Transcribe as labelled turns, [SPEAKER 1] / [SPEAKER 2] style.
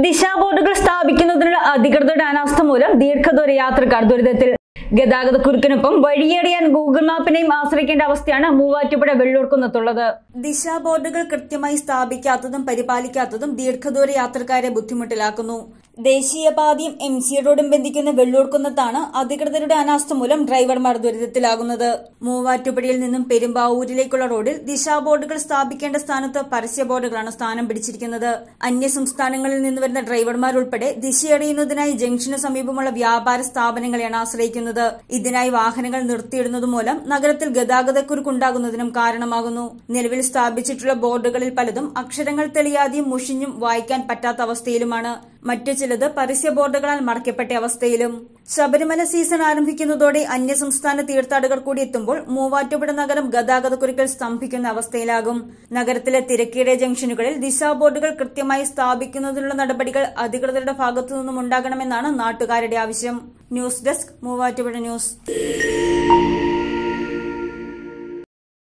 [SPEAKER 1] ദിശ ബോർഡുകൾ സ്ഥാപിക്കുന്നതിനുള്ള അധികൃതരുടെ അനാസ്ഥ മൂലം ദീർഘദൂര യാത്രക്കാർ ദുരിതത്തിൽ ഗതാഗത കുരുക്കിനൊപ്പം വഴിയറിയാൻ ഗൂഗിൾ മാപ്പിനെയും ആശ്രയിക്കേണ്ട അവസ്ഥയാണ് മൂവാറ്റുപുഴ വെള്ളൂർക്കുന്നത്തുള്ളത് ദിശ ബോർഡുകൾ കൃത്യമായി സ്ഥാപിക്കാത്തതും പരിപാലിക്കാത്തതും ദീർഘദൂര യാത്രക്കാരെ ബുദ്ധിമുട്ടിലാക്കുന്നു ദേശീയപാതയും എം സി റോഡും ബന്ധിക്കുന്ന വെള്ളൂർക്കുന്നത്താണ് അധികൃതരുടെ അനാസ്ഥ മൂലം ഡ്രൈവർമാർ ദുരിതത്തിലാകുന്നത് മൂവാറ്റുപുഴയിൽ നിന്നും പെരുമ്പാവൂരിലേക്കുള്ള റോഡിൽ ദിശാ ബോർഡുകൾ സ്ഥാപിക്കേണ്ട സ്ഥാനത്ത് പരസ്യ ബോർഡുകളാണ് സ്ഥാനം പിടിച്ചിരിക്കുന്നത് അന്യ സംസ്ഥാനങ്ങളിൽ നിന്ന് വരുന്ന ഡ്രൈവർമാർ ഉൾപ്പെടെ ദിശയറിയുന്നതിനായി ജംഗ്ഷന് സമീപമുള്ള വ്യാപാര സ്ഥാപനങ്ങളെയാണ് ആശ്രയിക്കുന്നത് ഇതിനായി വാഹനങ്ങൾ നിർത്തിയിടുന്നത് മൂലം നഗരത്തിൽ ഗതാഗതക്കുരുക്കുണ്ടാകുന്നതിനും കാരണമാകുന്നു നിലവിൽ സ്ഥാപിച്ചിട്ടുള്ള ബോർഡുകളിൽ പലതും അക്ഷരങ്ങൾ തെളിയാതെയും മുഷിഞ്ഞും വായിക്കാൻ പറ്റാത്ത അവസ്ഥയിലുമാണ് മറ്റു ചിലത് പരസ്യ ബോർഡുകളാൽ മറയ്ക്കപ്പെട്ട അവസ്ഥയിലും ശബരിമല സീസൺ ആരംഭിക്കുന്നതോടെ അന്യസംസ്ഥാന തീർത്ഥാടകർ കൂടി എത്തുമ്പോൾ മൂവാറ്റുപുഴ നഗരം ഗതാഗതക്കുരുക്കിൽ സ്തംഭിക്കുന്ന അവസ്ഥയിലാകും നഗരത്തിലെ തിരക്കേറിയ ജംഗ്ഷനുകളിൽ ദിശാ ബോർഡുകൾ കൃത്യമായി സ്ഥാപിക്കുന്നതിനുള്ള നടപടികൾ അധികൃതരുടെ ഭാഗത്തുനിന്നും ഉണ്ടാകണമെന്നാണ് നാട്ടുകാരുടെ ആവശ്യം ന്യൂസ് ഡെസ്ക് മൂവാറ്റുപുഴ ന്യൂസ്